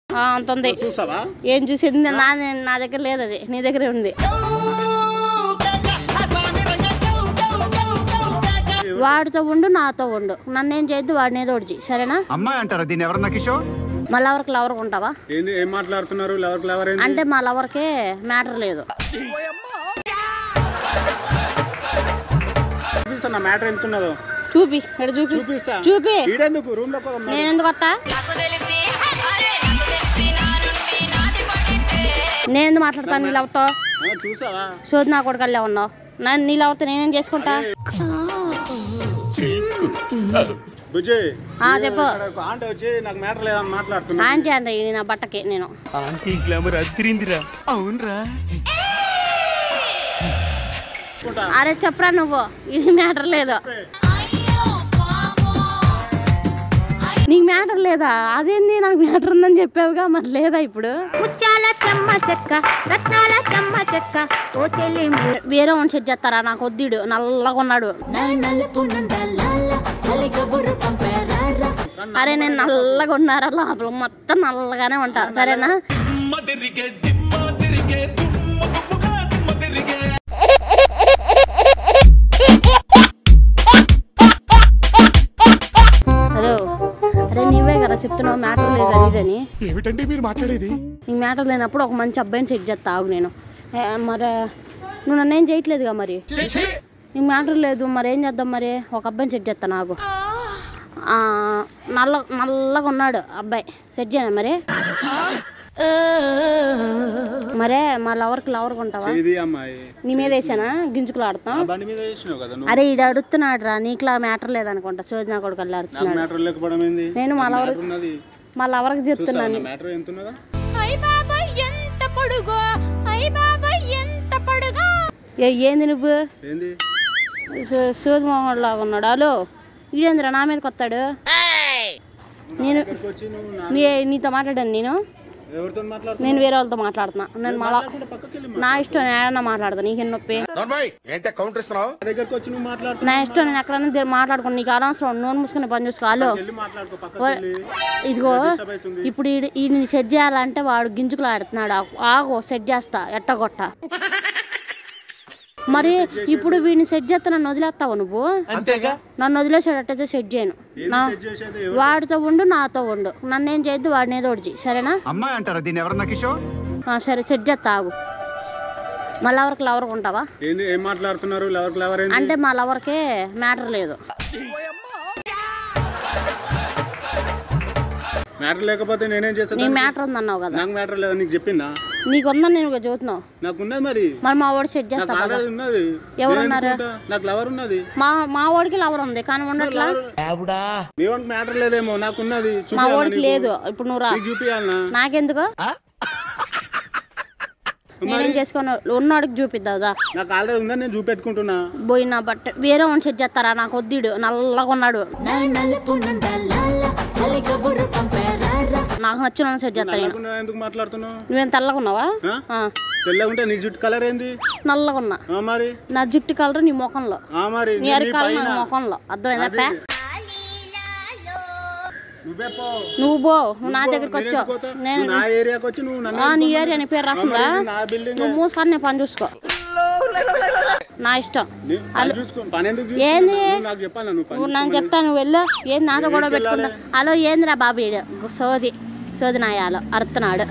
ఆ, అంత ఉంది చూసావా ఏం చూసేది నా నా దగ్గర లేదు అది నీ దగ్గరే ఉంది వాడితో ఉండు నాతో ఉండు నన్ను ఏం చేయొద్దు వాడిని ఏదో ఒకటి చెయ్యి. సరేనా అమ్మాయి అంటారా దీన్ని ఎవరన్నా కిషోర్ మా లవర్కి లవర్కి ఉంటావా ఏంది ఏం మాట్లాడుతున్నారు లవర్ లవర్ ఏంది అంటే మా లవర్కే మ్యాటర్ లేదు చూపిస్తా నా మ్యాటర్ ఎంత ఉన్నదో చూపి ఇక్కడ చూపి చూపిస్తా చూపి ఈడెందుకు రూమ్ లో పోదాం నేను ఎందుకు వస్తా నేను ఎందుకు మాట్లాడతాను నీ లవర్తో ఆ, చూసావా సోది నా కొడుకల్లే ఉన్నావు నన్ను నీ లవర్తో నేనేం చేసుకుంటా బుజ్జి ఆ, చెప్పు ఇక్కడ ఆంటీ వచ్చి నాకు మ్యాటర్ లేదని మాట్లాడుతున్నా ఆంటీ అంట ఇది నా బట్టకి నేను ఆంటీ గ్లామర్ అదిరిందిరా అవునరా అరే చెప్పరా నువ్వు ఇది మ్యాటర్ లేదు నీకు మ్యాటర్ లేదా అదేంది నాకు మ్యాటర్ ఉందని చెప్పావుగా మరి లేదా ఇప్పుడు ముత్యాల చెమ్మ చెక్క రత్నాల చెమ్మ చెక్క ఓ చెల్లి వేరే వన్ సెట్ చేస్తారా నాకు వద్దుడు నల్లగా ఉన్నాడు అరే నేను నల్లగా ఉన్నారా లోపల మొత్తం నల్లగానే ఉంటా సరేనా హలో అరే నీవే కదా చెప్తున్నావు మ్యాటర్ లేదు అది ఇదని ఏమిటండి మీరు మాట్లాడేది నీకు మ్యాటర్ లేనప్పుడు ఒక మంచి అబ్బాయిని చెక్ చేస్తా ఆగు నేను ఏ, మరి నువ్వు నన్ను ఏం చేయట్లేదుగా మరి నీకు మ్యాటర్ లేదు మరి ఏం చేద్దాం మరి ఒక అబ్బాయిని సెట్ చేస్తా నాకు ఆ, నల్ల నల్లగా ఉన్నాడు అబ్బాయి సెట్ చేయనా మరి మరే మా లవర్కి లవర్కి ఉంటావా ఇది అమ్మాయి నీ మీద వేసానా గింజుకులు ఆడతాం ఆ బండి మీద వేసినావు కదా నువ్వు అరే ఈడు అడుగుతున్నాడు రా నీకులా మ్యాటర్ లేదనుకుంటా సోజనా కొడుకు నాకు అడుగుతున్నాడు మ్యాటర్ లేకపోవడం ఏంది నేను మా లవర్ మ్యాటర్ ఉన్నది మా లవర్కి చెప్తున్నాను మ్యాటర్ ఎంత ఉన్నదా అయ్ బాబాయ్ ఎంత పొడుగో అయ్ బాబాయ్ ఎంత పొడుగో ఏ ఏంది నువ్వు ఏంది సూదమోహన్ లాగా ఉన్నాడు హలో ఇదేంద్రా నా మీదకి వస్తాడు నేను ఇక్కడికి వచ్చి నువ్వు నా- నీ నీతో మాట్లాడాను నేను ఎవరితో మాట్లాడుతున్నావు నేను వేరే వాళ్ళతో మాట్లాడుతున్నా నేను మళ్ళా మాట్లాడకుండా పక్కకి వెళ్ళి నా ఇష్టం నేను ఏడన్నా మాట్లాడతా నీకేం నొప్పి ఏంటే కౌంటర్ ఇస్తున్నావు నా దగ్గరకు వచ్చి నువ్వు మాట్లాడుతూ నా ఇష్టం నేను ఎక్కడన్నా దే- మాట్లాడుకుని నీకు అనవసరం నోరు మూసుకుని పని చూసుకో హలో వెళ్ళి మాట్లాడుకో పక్కకి వెళ్ళి ఇదిగో డిస్టర్బ్ అవుతుంది ఇప్పుడు ఈ ఈయన సెట్ చేయాలంటే వాడు గింజుకులు ఆడుతున్నాడు ఆ- ఆగు సెట్ చేస్తా ఎట్టగొట్ట మరి ఇప్పుడు వీడిని సెట్ చేస్తా నన్ను వదిలేస్తావు నువ్వు అంతేగా నన్ను వదిలేసాడట్టయితే సెట్ చేయను నా సెట్ చేసేది ఎవరు? వాడితో ఉండు నాతో ఉండు నన్ను ఏం చేయొద్దు వాడిని ఏదో ఒకటి చెయ్యి. సరేనా అమ్మాయి అంటారా దీన్ని ఎవరన్నా కిషోర్ ఆ, సరే సెట్ చేస్తా ఆగు మా లవర్కి లవర్కి ఉంటావా ఏంది ఏం మాట్లాడుతున్నారు లవర్ లవర్ ఏంది అంటే మా లవర్కే మ్యాటర్ లేదు మ్యాటర్ లేకపోతే నేనేం నీ చేస్తాను మ్యాటర్ ఉందన్నావు కదా నాకు మ్యాటర్ లేదు నీకు చెప్పిందా నీకు ఉందని నేను ఇక చూస్తున్నావు నాకు ఉన్నది మరి మరి మా వాడు సెట్ నాకు చేస్తా కదా ఆల్రెడీ ఉన్నది ఎవరు నేను ఉన్నారు? ఎందుకు ఉంటా? నాకు లవర్ ఉన్నది మా మా వాడికి లవర్ ఉంది కానీ ఉండట్లా నీ వానికి మ్యాటర్ లేదేమో నాకు ఉన్నది మా చూపియాలా వాడికి నీకు? లేదు ఇప్పుడు నువ్వు రా నీకు చూపియాలనా నాకెందుకు నేనేం చేసుకున్నా ఉన్నోడికి చూపిద్దాదా నాకు ఆల్రెడీ ఉందని నేను చూపెట్టుకుంటున్నా పోయిన బట్ట వేరే వన్ సెట్ చేస్తారా నాకు వద్దుడు నల్లగా ఉన్నాడు నాకు నచ్చిన వాడిని సెట్ చేస్తా నేను నల్లగుండా ఎందుకు మాట్లాడుతున్నావు నువ్వేం తెల్లగా ఉన్నావా ఆ? ఆ, తెల్లగా ఉంటే నీ జుట్టు కలర్ ఏంది నల్లగా ఉన్నా ఆ మరి నా జుట్టు కలర్ నీ ముఖంలో ఆ మరి నీ నేను అరి నీ కలర్ పైన. నా ముఖంలో అర్థమైందా అది. నువ్వే పో. నువ్వు పో నువ్వు నా నువ్వు దగ్గరికి నేను వచ్చావు ఎందుకు పోతా? నేను నువ్వు నా ఏరియాకి వచ్చి నువ్వు నన్ను ఆ, నీ ఎందుకు ఏరియా నీ పేరు రాసిందా ఆ, మరి ఇది నా బిల్డింగ్ నువ్వు మూసుకొని నేను పని చూసుకో నా ఇష్టం నీ- పని చూసుకో పని ఎందుకు చూసుకున్నావు? ఏంది? నువ్వు నాకు చెప్పాలా నువ్వు పని నువ్వు నాకు చెప్తాను నువ్వు వెళ్ళు ఏంది నాతో కూడా పెట్టుకుంటా హలో ఏందిరా బాబు ఈడు సోది సోది నాయాలో అరుతున్నాడు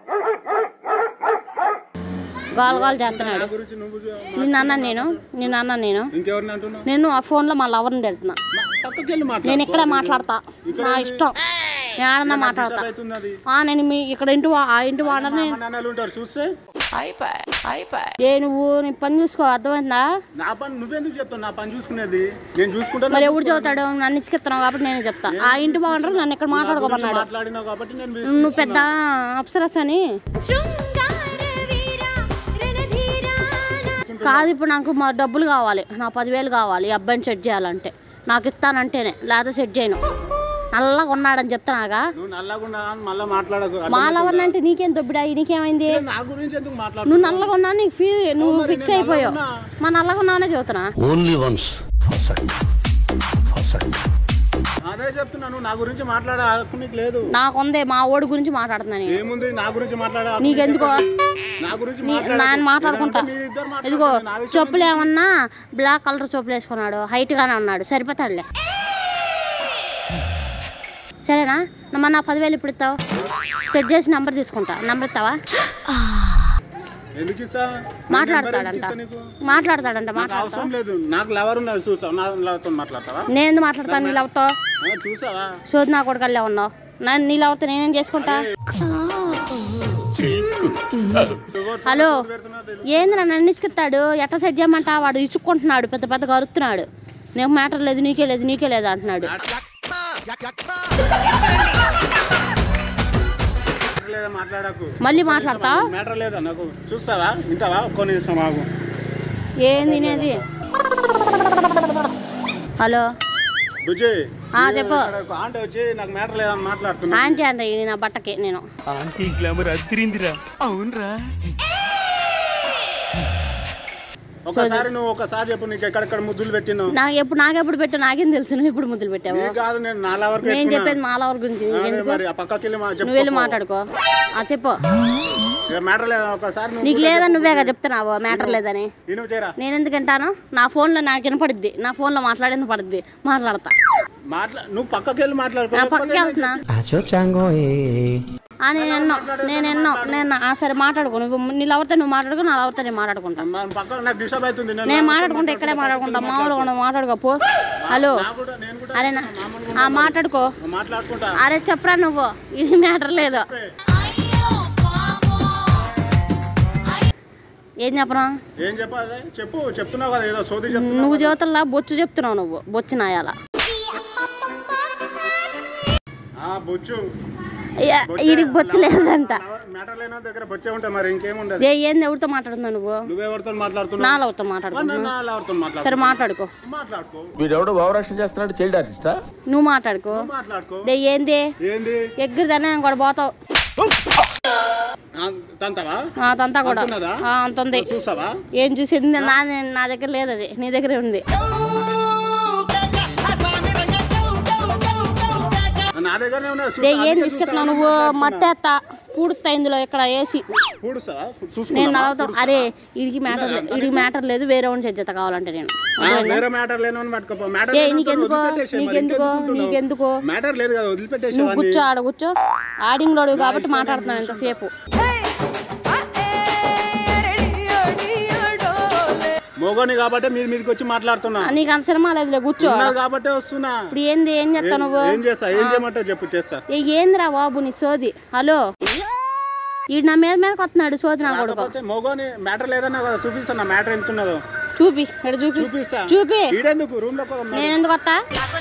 గోల్ గోల్ చేస్తున్నాడు నా గురించి నువ్వు చూ- నిన్న అన్నాను నేను నిన్న అన్నాను నేను ఇంకెవరిని అంటున్నావు నేను ఆ ఫోన్లో మా లవర్ని పెడుతున్నా మా పక్కకి వెళ్ళి మాట్లాడు నేను ఇక్కడే మాట్లాడతా నా ఇష్టం నేను ఆడన్నా మాట్లాడతా అవుతుంది అది ఆ, నేను మీ ఇక్కడ ఇంటి వా- ఆ ఇంటి వాడని మా నాన్నలు ఉంటారు చూస్తే ఏ నువ్వు నీ పని చూసుకో అర్థమైందా నా పని నువ్వెందుకు చెప్తావు నా పని చూసుకునేది నేను చూసుకుంటాను మరి ఎవడు చదువుతాడు నన్ను ఇసుకెత్తున్నావు కాబట్టి నేనే చెప్తా ఆ ఇంటి బాగుంటారు నన్ను ఇక్కడ మాట్లాడుకోమన్నాడు మాట్లాడినావు కాబట్టి నేను నువ్వు పెద్ద అప్సరస్ అని శృంగార వీర రణధీర కాదు ఇప్పుడు నాకు మా డబ్బులు కావాలి నా పదివేలు కావాలి ఈ అబ్బాయిని సెట్ చేయాలంటే నాకు ఇస్తానంటేనే లేకపోతే సెట్ చేయను నల్లగా ఉన్నాడని చెప్తానాగా నువ్వు నల్లగున్నా అని మళ్ళీ మాట్లాడకు మా లవర్ అంటే నీకేం దొబ్బిడా నీకేమైంది నా గురించి ఎందుకు మాట్లాడు నువ్వు నల్లగా ఉన్నా నీకు ఫీ నువ్వు ఫిక్స్ అయిపోయావు మా నల్లగా ఉన్నావనే చెబుతున్నా ఓన్లీ వన్స్ అదే అదే చెప్తున్నాను నా గురించి మాట్లాడే హక్కు నీకు లేదు నాకుందే మా ఓడి గురించి మాట్లాడుతున్నాను నేను. ఏముంది నా గురించి మాట్లాడే హక్కు నీకెందుకో? నీకు నా గురించి నీ- మాట్లాడకు. నాన్న మాట్లాడుకుంటా ఏదంటే మీ ఇద్దరు మాట్లాడుకోండి. ఇదిగో నా విషయం చెప్పులు ఏమన్నా బ్లాక్ కలర్ చెప్పులు వేసుకున్నాడు హైట్ గానే ఉన్నాడు సరిపోతాడులే సరేనా నమ్మ నా పదివేలు ఇప్పుడు ఇస్తావు సెట్ చేసి నంబర్ తీసుకుంటా నంబర్ ఇస్తావా ఎందుకు ఇస్తా మాట్లాడతాడంట ఇస్తా నీకు? మాట్లాడతాడంట నాకు మాట్లాడతావు అవసరం లేదు నాకు లవర్ ఉన్నది చూసావు నా లవర్తో మాట్లాడతావా నేను ఎందుకు మాట్లాడతాను నీ లవ్తో ఆ, చూసావా సోది నా కొడుకల్లే ఉన్నావు నన్ను నీ లవ్తో నేనేం చేసుకుంటా హలో ఏంది నన్ను అన్నిసుకెత్తాడు ఎట్ట సెట్ చేయమంటా వాడు ఇచ్చుకుంటున్నాడు పెద్ద పెద్దగా అరుస్తున్నాడు నీకు మ్యాటర్ లేదు నీకే లేదు నీకే లేదు అంటున్నాడు లేదా మాట్లాడకు మళ్ళీ మాట్లాడతావు మ్యాటర్ లేదా నాకు చూస్తావా వింటావా ఒక్క నిమిషం ఆగు ఏం తినేది హలో బుజ్జి ఆ, చెప్పు. ఆంటీ వచ్చి నాకు మ్యాటర్ లేదని మాట్లాడుతున్నా ఆంటీ అంట ఇది నా బట్టకి నేను ఆంటీ గ్లామర్ అదిరిందిరా అవునరా ఒకసారి నువ్వు ఒకసారి చెప్పు నీకు ఎక్కడెక్కడ ముద్దులు పెట్టినావు నాకు ఎప్పుడు నాకెప్పుడు పెట్టావు నాకేం తెలుసు నువ్వు ఎప్పుడు ముద్దులు పెట్టావు నీకు కాదు నేను నాలా వరకు నేను పెట్టుకున్నా. చెప్పేది మాలవర్ గురించి అదే ఎందుకు మరి ఆ పక్కకి వెళ్ళి మా నువ్వు వెళ్ళి చెప్పు మాట్లాడుకో ఆ చెప్పు మ్యాటర్ లేదా ఒకసారి నువ్వు నీకు లేదని నువ్వేగా చెప్తున్నావు మ్యాటర్ లేదని ఈ నువ్వు చేయరా నేను ఎందుకు వింటాను నా ఫోన్లో నాకు వినపడుద్ది నా ఫోన్లో మాట్లాడిన పడుద్ది మాట్లాడతా మాట్లా నువ్వు పక్కకి వెళ్ళి మాట్లాడుకో నా పక్కకి వెళ్తున్నా ఆ, నేను ఎన్నో నేను ఎన్నో నేను ఆ, సరే మాట్లాడుకో నువ్వు నీ లవర్తో నువ్వు మాట్లాడుకో నా లవర్తో నేను మాట్లాడుకుంటా మా పక్కన నాకు డిస్టర్బ్ అవుతుంది నేను నేను మాట్లాడుకుంటా ఇక్కడే మాట్లాడుకుంటా మామూలుగా ఉండదు, మాట్లాడుకో పో హలో నా కూడా నేను కూడా అరేనా ఆ మాట్లాడుకో మాట్లాడుకుంటా అరే చెప్పరా నువ్వు ఇది మ్యాటర్ లేదు ఏం చెప్పరా ఏం చెప్పాలి చెప్పు చెప్తున్నావు కదా ఏదో సోది చెప్తున్నావు నువ్వు జీవితంలో బొచ్చు చెప్తున్నావు నువ్వు బొచ్చు నాయాల ఆ బొచ్చు ఈడికి బొచ్చు లేదంట మ్యాటర్ లేని వాళ్ళ దగ్గర బొచ్చే ఉంటాయి మరి ఇంకేముండదు ఏ ఏంది ఎవరితో మాట్లాడుతున్నావు నువ్వు నువ్వెవరితో నా మాట్లాడుతున్నావు లవ్తో మాట్లాడుకుంటున్నావు నా ఎవరితో మాట్లాడు సరే మాట్లాడుకో మాట్లాడుకో వీడెవడో భావరక్షణ చేస్తున్నాడు చైల్డ్ ఆర్టిస్టా నువ్వు మాట్లాడుకో మాట్లాడుకో దే ఏంది ఏంది ఎగ్గురుదానే కూడా పోతావు ఆ, తంతవా ఆ, అదంతా కూడా అంతున్నదా? ఆ, అంత ఉంది చూసావా ఏం చూసింది నా నా దగ్గర లేదు అది నీ దగ్గరే ఉంది నా దగ్గరనే ఉన్నది దే చూసా, ఏం అందుకే తీసుకెళ్తున్నావు చూసావా? నువ్వు మట్టేస్తా పూడుతా ఇందులో ఇక్కడ వేసి పూడుస్తావా నేను చూసుకున్నా నవ్వుతాం అరే ఇడికి మ్యాటర్ లేదు ఇడికి మ్యాటర్ లేదు వేరే వాడిని చెజ్జత కావాలంటే నేను వేరే మ్యాటర్ లేని పట్టుకోపో మ్యాటర్ ఏ, నీకెందుకో? నీకెందుకో? నీకెందుకో? మ్యాటర్ లేదు కదా వదిలిపెట్టేసి నువ్వు కూర్చో ఆడ కూర్చో ఆడింగ్ లోడు కాబట్టి మాట్లాడుతున్నాను ఎంతసేపు మోగోని కాబట్టి మీది మీదకి వచ్చి మాట్లాడుతున్నా నీకు అంత సినిమా లేదులే కూర్చో ఉన్నది కాబట్టే వస్తున్నా ఇప్పుడు ఏంది ఏం చేస్తావు నువ్వు ఏం చేస్తా ఏం చేయమంటావు చెప్పు చేస్తా ఏ ఏందిరా బాబు నీ సోది హలో ఈ నా మీద మీదకి వస్తున్నాడు సోది నా కొడుకు కాకపోతే మోగోని మ్యాటర్ లేదన్నా కదా చూపిస్తా నా మ్యాటర్ ఎంత ఉన్నదో చూపి ఇక్కడ చూపి చూపిస్తా చూపి ఈడెందుకు రూమ్ లో పోదాం. నేను ఎందుకు వస్తా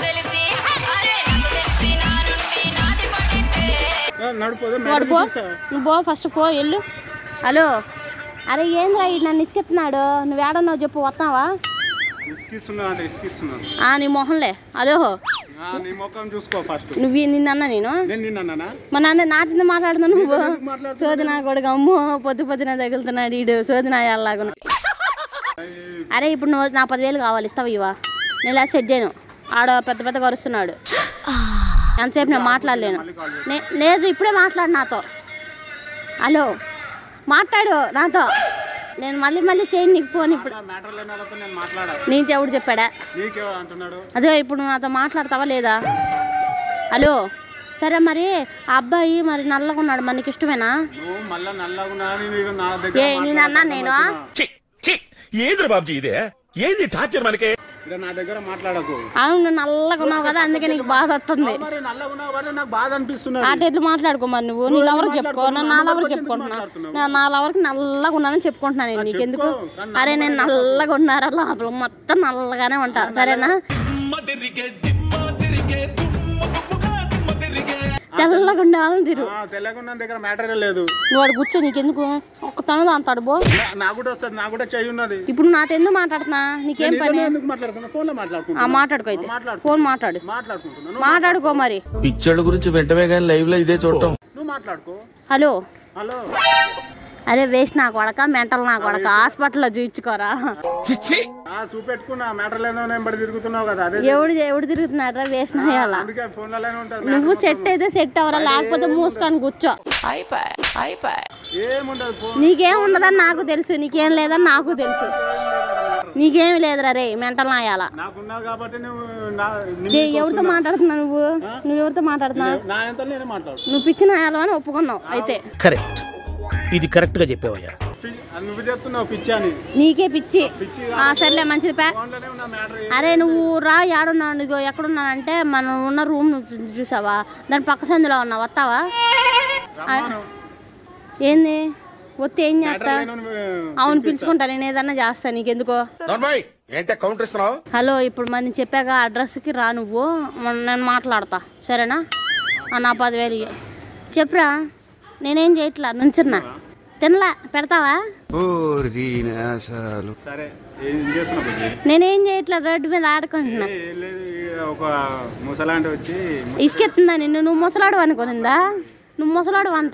ఆ, నడుపోదు వాడు మ్యాటర్ పో చూపిస్తా నువ్వు పో ఫస్ట్ పో వెళ్ళు హలో అరే ఏంద్రా ఈ నన్ను ఇసుకెత్తున్నాడు నువ్వు ఏడన్నావు చెప్పు వస్తావా ఇసుకిస్తున్నా అంటే ఇసుకిస్తున్నా ఆ నీ మొహంలే హలో ఆ, నీ ముఖం చూసుకో ఫస్ట్ నువ్వు నిన్న నేను నేను నిన్నానా మా నాన్న నా కింద మాట్లాడుతున్నావు నువ్వు ఎందుకు మాట్లాడుతున్నావు? సోది నా కొడుకు అమ్మో పొద్దు పొద్దున తగులుతున్నాడు ఈడు సోది నా ఎలాగున అరే ఇప్పుడు నువ్వు నా పదివేలు కావాలి ఇస్తావా ఇవా నేను ఇలా సెట్ చేయను ఆడ పెద్ద పెద్ద కరుస్తున్నాడు ఎంతసేపు నేను మాట్లాడలేను నే- లేదు ఇప్పుడే మాట్లాడు నాతో హలో మాట్లాడు నాతో నేను మళ్ళీ మళ్ళీ చేయను నీకు ఫోన్ ఇప్పుడు మ్యాటర్ లేని వాళ్ళతో నేను మాట్లాడా నీకు ఎవడు చెప్పాడా నీకే అంటున్నాడు అదే ఇప్పుడు నువ్వు నాతో మాట్లాడతావా లేదా హలో సరే మరి ఆ అబ్బాయి మరి నల్లగా ఉన్నాడు మనకి ఇష్టమేనా నువ్వు మళ్ళా నల్లగా ఉన్నా అని నీకు నా ఏ దగ్గర నేను అన్నా నేను ఏంద్ర బాబుజీ ఇదే ఏంది టార్చర్ మనకి ఇక్కడ నా దగ్గర మాట్లాడకు అవును నువ్వు నల్లగా ఉన్నావు కదా అందుకే నీకు బాధ వస్తుంది మరి నల్లగా ఉన్నావు కాబట్టి నాకు బాధ అనిపిస్తున్నది ఆట ఎట్లు మాట్లాడుకో మరి నువ్వు నీ లవర్ చెప్పుకో నా నా లవర్ చెప్పుకుంటున్నా నా నా లవర్కి నల్లగా ఉన్నానని చెప్పుకుంటున్నా నేను నీకెందుకు అరే నేను నల్లగా ఉన్నారా లోపల మొత్తం నల్లగానే ఉంటా సరేనా తెల్లగా ఉండేవాళ్ళని తిరు ఆ, తెల్లగా ఉన్న దగ్గర మ్యాటర్ లేదు నువ్వు వాడు కూర్చో నీకెందుకు ఒక్క తను అంతాడు బో నా- నాకు కూడా వస్తుంది నాకు కూడా చెయ్యి ఉన్నది ఇప్పుడు నాతో ఎందుకు మాట్లాడుతున్నా నీకేం నీతో పని ఎందుకు మాట్లాడుతున్నా ఫోన్ లో ఆ మాట్లాడుకుంటున్నా మాట్లాడుకో అయితే మాట్లాడుకో. ఫోన్ మాట్లాడు మాట్లాడుకుంటున్నాను మాట్లాడుకో మరి పిచ్చోళ్ళ గురించి వెంటనే కానీ లైవ్ లో ఇదే చూడటం నువ్వు మాట్లాడుకో హలో హలో అరే వేస్ట్ నా కొడక మెంటల్ నా కొడక హాస్పిటల్లో చూయించుకోరా చిచ్చి ఆ చూపెట్టుకున్నా మ్యాటర్ లేదో నేను బడి తిరుగుతున్నావు కదా అదే ఎవడు ఎవడు తిరుగుతున్నారా వేస్ట్ అయ్యాల అందుకే ఫోన్లలోనే ఉంటుంది నువ్వు సెట్ అయితే సెట్ అవరా లేకపోతే మూసుకొని కూర్చో ఏముండదు ఫోన్ నీకేం ఉండదని నాకు తెలుసు నీకేం లేదని నాకు తెలుసు నీకేమి లేదురా రే మెంటల్ నాయాల నాకున్నావు కాబట్టి నువ్వు నా నీ ఏ, ఎవరితో మాట్లాడుతున్నావు నువ్వు నువ్వు ఎవరితో మాట్లాడుతున్నావు నా ఎంత నేనే మాట్లాడు నువ్వు పిచ్చి నాయాలు అని ఒప్పుకున్నావు అయితే కరెక్ట్ ఇది కరెక్ట్ గా చెప్పావయ్యా పి- అది నువ్వు చెప్తున్నావు పిచ్చి అని నీకే పిచ్చి పిచ్చి ఆ, సర్లే మంచిది పే ఫోన్లోనే ఉన్న మ్యాటర్ అరే నువ్వు రా ఏడున్నావు నీకు ఎక్కడున్నానంటే మనం ఉన్న రూమ్ చూసావా దాని పక్క సందులో ఉన్నావు వస్తావా రమ్మాను ఏంది వస్తే ఏం చేస్తా నేను నువ్వు- అవును పిలుచుకుంటా నేను ఏదన్నా చేస్తా నీకెందుకో నార్మల్ ఏంటే కౌంటర్ ఇస్తున్నావు హలో ఇప్పుడు మరి నేను చెప్పాక అడ్రస్కి రా నువ్వు మొన్న నేను మాట్లాడతా సరేనా ఆ, నా పదివేలు ఇయ్యి. చెప్పురా నేనేం చేయట్లా నుంచున్నా తినలా పెడతావా సరే ఏం చేస్తున్నావు బుజ్జి? నేనేం చేయట్లా రోడ్డు మీద ఆడుకుంటున్నా ఏ, ఏం లేదు ఇక ఒక ముసలాంటి వచ్చి ఇసుకెత్తుందా నిన్ను నువ్వు ముసలాడు అనుకునిందా నువ్వు ముసలాడు అంట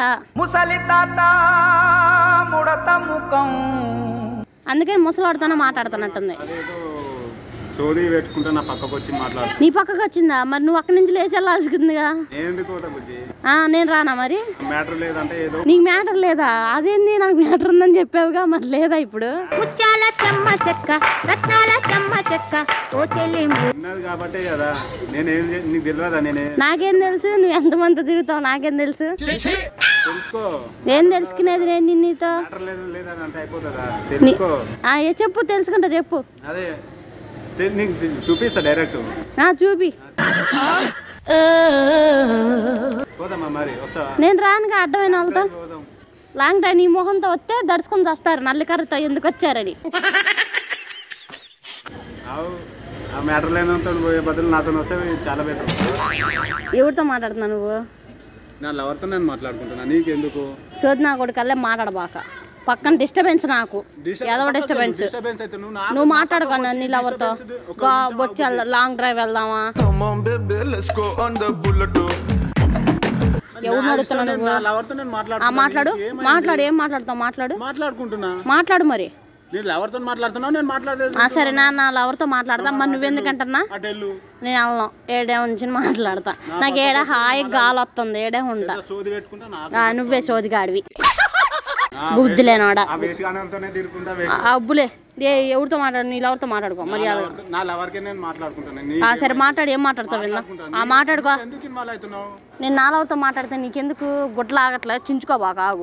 అందుకని ముసలాడుతోనే మాట్లాడుతున్నట్టుంది అదేదో సోది పెట్టుకుంటే నా పక్కకు వచ్చి మాట్లాడు నీ పక్కకు వచ్చిందా మరి నువ్వు అక్కడి నుంచి లేచి వెళ్ళాల్సిందిగా నేను ఎందుకు పోతా బుజ్జి ఆ, నేను రానా మరి మ్యాటర్ లేదంటే ఏదో నీకు మ్యాటర్ లేదా అదేంది నాకు మ్యాటర్ ఉందని చెప్పావుగా మరి లేదా ఇప్పుడు ముత్యాల చెమ్మ చెక్క రత్నాల చెమ్మ చెక్క ఓ చెల్లింపు ఉన్నది కాబట్టే కదా నేను ఏం చే- నీకు తెలియదా నేనే నాకేం తెలుసు నువ్వు ఎంతమంది తిరుగుతావు నాకేం తెలుసు తెలుసుకో ఏం తెలుసుకునేది నేను నిన్నీతో మ్యాటర్ లేదు లేదని అంటే అయిపోతుందా తెలుసుకో ఆ, ఏ చెప్పు తెలుసుకుంటా చెప్పు అదే తె- నీకు తె- చూపిస్తా డైరెక్ట్ ఆ, చూపి పోదామా మరి వస్తావా నేను రానుగా అడ్డమైన వాళ్ళతో పోదాం లాంగ్ టైం నీ మొహంతో వస్తే దడుచుకొని వస్తారు నల్లికర్రతో ఎందుకు వచ్చారని అవు ఆ మ్యాటర్ లేనంత పోయే బదులు నాతో వస్తే చాలా బెటర్ ఎవరితో మాట్లాడుతున్నావు నువ్వు నా లవర్తో నేను మాట్లాడుకుంటున్నా నీకెందుకు సోది నా కొడుకల్లే మాట్లాడబాక పక్కన డిస్టర్బెన్స్ నాకు ఏదో డిస్టర్బెన్స్ డిస్టర్బెన్స్ అయితే నువ్వు నా నువ్వు మాట్లాడుకున్నా నీ లవర్తో వచ్చి లాంగ్ డ్రైవ్ వెళ్దామా ఎవరు నడుస్తున్నావు నువ్వు నా లవర్తో నేను ఆ మాట్లాడుతున్నా మాట్లాడు మాట్లాడు ఏం మాట్లాడతావు మాట్లాడు మాట్లాడుకుంటున్నా మాట్లాడు మరి నేను లవర్తో మాట్లాడుతున్నావు నేను మాట్లాడేది ఆ సరే నా నా లవర్తో మాట్లాడతా మరి నువ్వెందుకంటున్నా అటు వెళ్ళు నేను వెళ్ళను ఏడే ఉంచి మాట్లాడతా నాకు ఏడ హాయి గాలి వస్తుంది ఏడే ఉంటా సోది పెట్టుకుంటా నా ఆ, నువ్వే సోదిగాడివి బుద్ధి లేనాడా ఆ వేస్ట్ గానంతోనే తిరుగుకుంటా వేస్ట్ ఆ అబ్బులే ఏ ఎవరితో మాట్లాడు నీ లవర్తో మాట్లాడుకో మరి నా లవర్కే నేను మాట్లాడుకుంటాను నీ ఆ సరే మాట్లాడు ఏం మాట్లాడతావు విందా ఆ మాట్లాడుకో ఎందుకు ఇన్వాల్వ్ అవుతున్నావు నేను నా లవర్తో మాట్లాడితే నీకెందుకు గుడ్లు ఆగట్లే చించుకో బాగా ఆగు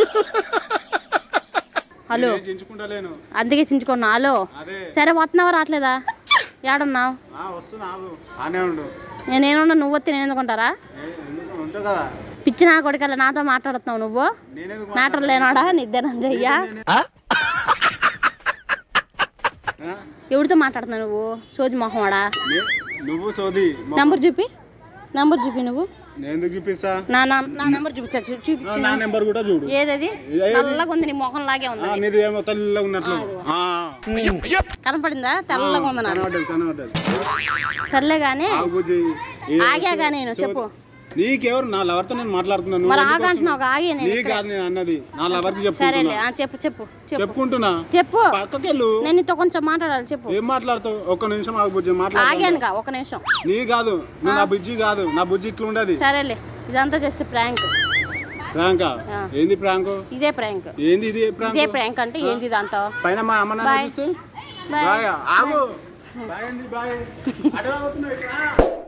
హలో నేను చించుకుంటలేను అందుకే చించుకున్నా హలో అదే సరే వస్తున్నావా రావట్లేదా ఏడున్నావు ఆ వస్తున్నా ఆగు ఆనే ఉండు నేనేనున్నా నువ్వు వస్తే నేను ఎందుకుంటారా ఏ, ఎందుకు ఉంటావు కదా పిచ్చి నా కొడుకల్లా నాతో మాట్లాడుతున్నావు నువ్వు నేనెందుకు మ్యాటర్ లేనాడా నిద్రనంజయ్యా ఆ? ఎవరితో మాట్లాడుతున్నావు నువ్వు సోది మొహమాడా నే- నువ్వు సోది మొ- నంబర్ చూపి నంబర్ చూపి నువ్వు నేను ఎందుకు చూపిస్తా నా నా నా నంబర్ చూపించా చూ- చూపించు నా నెంబర్ కూడా చూడు ఏదది నల్లగా ఉంది నీ మొహం లాగే ఉంది ఆ, నీది ఏమో తెల్లగా ఉన్నట్లు ఆ, కనపడిందా తెల్లగా ఉంది నాకు కనబడ్డది కనబడ్డది సర్లే గానీ ఆగు బుజ్జి. ఏ- ఆగాగా నేను చెప్పు నీకెవరు నా లవర్తో నేను మాట్లాడుతున్నాను మరి నువ్వు ఎందుకు ఆగంటున్నావు ఒక ఆగి నేను నీకు కాదు నేను అన్నది నా లవర్కి సరేలే చెప్పుకుంటున్నా ఆ, చెప్పు చెప్పు చెప్పు చెప్పుకుంటున్నా చెప్పు పక్కకెళ్ళు నేను నీతో కొంచెం మాట్లాడాలి చెప్పు ఏం మాట్లాడుతావు ఒక్క నిమిషం ఆగు బుజ్జి మాట్లాడు ఆగానుగా ఒక నిమిషం నీ కాదు నువ్వు నా బుజ్జి కాదు నా బుజ్జి ఇట్లా ఉండదు సరేలే ఇదంతా జస్ట్ ప్రాంక్ ప్రాంకా ఆ. ఏంది ప్రాంకు ఇదే ప్రాంక్ ఏంది ఇది ప్రాంక్ ఇదే ప్రాంక్ అంటే ఏంది ఇది అంటావు పైన మా అమ్మ నాన్న బాయ్. చూస్తే బాయ్ బాయ్ ఆగు బాయ్ అండి బాయ్ అటు అవుతున్నావు ఇట్లా